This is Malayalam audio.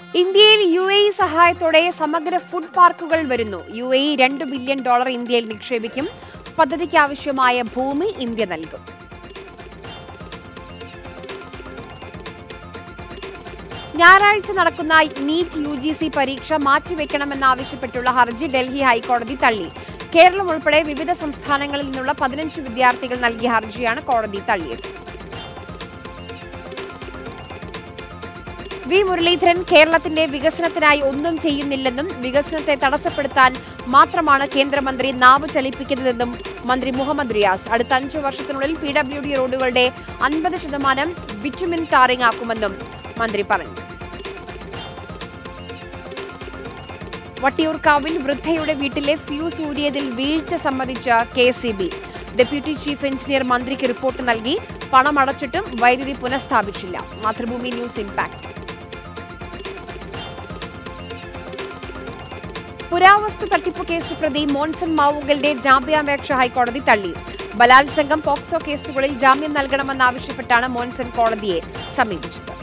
ഇന്ത്യയിൽ യു എ ഇ സഹായത്തോടെ സമഗ്ര ഫുഡ് പാർക്കുകൾ വരുന്നു യു എ ഇ രണ്ട് ബില്യൺ ഡോളർ ഇന്ത്യയിൽ നിക്ഷേപിക്കും പദ്ധതിക്ക് ആവശ്യമായ ഭൂമി ഇന്ത്യ നൽകും ഞായറാഴ്ച നടക്കുന്ന നീറ്റ് യു ജി സി പരീക്ഷ മാറ്റിവെക്കണമെന്നാവശ്യപ്പെട്ടുള്ള ഹർജി ഡൽഹി ഹൈക്കോടതി തള്ളി കേരളം ഉൾപ്പെടെ വിവിധ സംസ്ഥാനങ്ങളിൽ നിന്നുള്ള പതിനഞ്ച് വിദ്യാർത്ഥികൾ നൽകിയ ഹർജിയാണ് കോടതി തള്ളിയത് വി മുരളീധരൻ കേരളത്തിന്റെ വികസനത്തിനായി ഒന്നും ചെയ്യുന്നില്ലെന്നും വികസനത്തെ തടസ്സപ്പെടുത്താൻ മാത്രമാണ് കേന്ദ്രമന്ത്രി നാവ് ചലിപ്പിക്കുന്നതെന്നും മന്ത്രി മുഹമ്മദ് റിയാസ് അടുത്ത അഞ്ചു വർഷത്തിനുള്ളിൽ പി ഡബ്ല്യു ഡി റോഡുകളുടെ അൻപത് ശതമാനം ബിറ്റുമിൻ ടാറിംഗ് ആക്കുമെന്നും മന്ത്രി പറഞ്ഞു വട്ടിയൂർക്കാവിൽ വൃദ്ധയുടെ വീട്ടിലെ ഫ്യൂസ് ഊരിയതിൽ വീഴ്ച സംബന്ധിച്ച K C B deputy chief engineer മന്ത്രിക്ക് റിപ്പോർട്ട് നൽകി പണം അടച്ചിട്ടും വൈദ്യുതി പുനഃസ്ഥാപിച്ചില്ല മാതൃഭൂമി ന്യൂസ് ഇംപാക്ട് പുരാവസ്തു തട്ടിപ്പ് കേസ് പ്രതി മോൻസൺ മാവുങ്കലിന്റെ ജാമ്യാപേക്ഷ ഹൈക്കോടതി തള്ളി ബലാത്സംഗം പോക്സോ കേസുകളിൽ ജാമ്യം നൽകണമെന്നാവശ്യപ്പെട്ടാണ് മോൻസൺ കോടതിയെ സമീപിച്ചത്